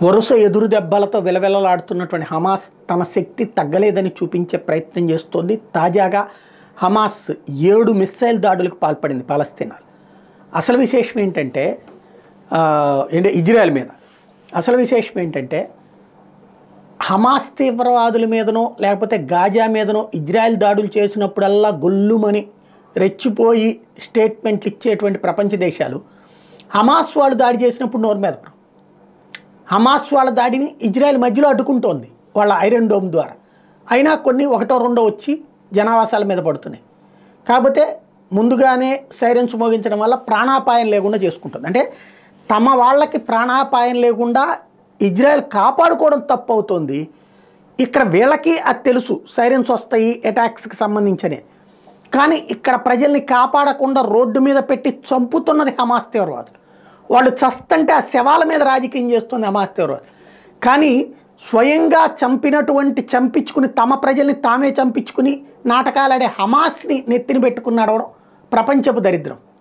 వరుస ఎదురు దెబ్బలతో విలవిలలాడుతున్నటువంటి హమాస్ తమ శక్తి తగ్గలేదని చూపించే ప్రయత్నం చేస్తోంది తాజాగా హమాస్ ఏడు మిస్సైల్ దాడులకు పాల్పడింది పాలస్తీనాలు అసలు విశేషం ఏంటంటే ఆ, ఏంటి ఇజ్రాయెల్ మీద అసలు విశేషం ఏంటంటే హమాస్ తీవ్రవాదుల మీదనో లేకపోతే గాజా మీదనో ఇజ్రాయెల్ దాడులు చేసినప్పుడల్లా గొల్లుమని రెచ్చిపోయి స్టేట్మెంట్లు ఇచ్చేటువంటి ప్రపంచ దేశాలు హమాస్ వాళ్ళు దాడి చేసినప్పుడు నోరు మీద పడవు. హమాస్ వాళ్ళ దాడిని ఇజ్రాయెల్ మధ్యలో అడ్డుకుంటోంది వాళ్ళ ఐరన్ డోమ్ ద్వారా అయినా కొన్ని ఒకటో రెండో వచ్చి జనావాసాల మీద పడుతున్నాయి కాకపోతే ముందుగానే సైరన్స్ మోగించడం వల్ల ప్రాణాపాయం లేకుండా చేసుకుంటుంది అంటే తమ వాళ్ళకి ప్రాణాపాయం లేకుండా ఇజ్రాయెల్ కాపాడుకోవడం తప్పు అవుతుంది ఇక్కడ వీళ్ళకి అది తెలుసు సైరన్స్ వస్తాయి అటాక్స్కి సంబంధించనే కానీ ఇక్కడ ప్రజల్ని కాపాడకుండా రోడ్డు మీద పెట్టి చంపుతున్నది హమాస్ తీవ్రవాదులు వాళ్ళు చస్తంటే ఆ శవాల మీద రాజకీయం చేస్తుంది హమాస్ తీవ్రవాదులు కానీ స్వయంగా చంపినటువంటి చంపించుకుని తమ ప్రజల్ని తామే చంపించుకుని నాటకాలాడే హమాస్ని నెత్తిన పెట్టుకుని నడవడం ప్రపంచపు దరిద్రం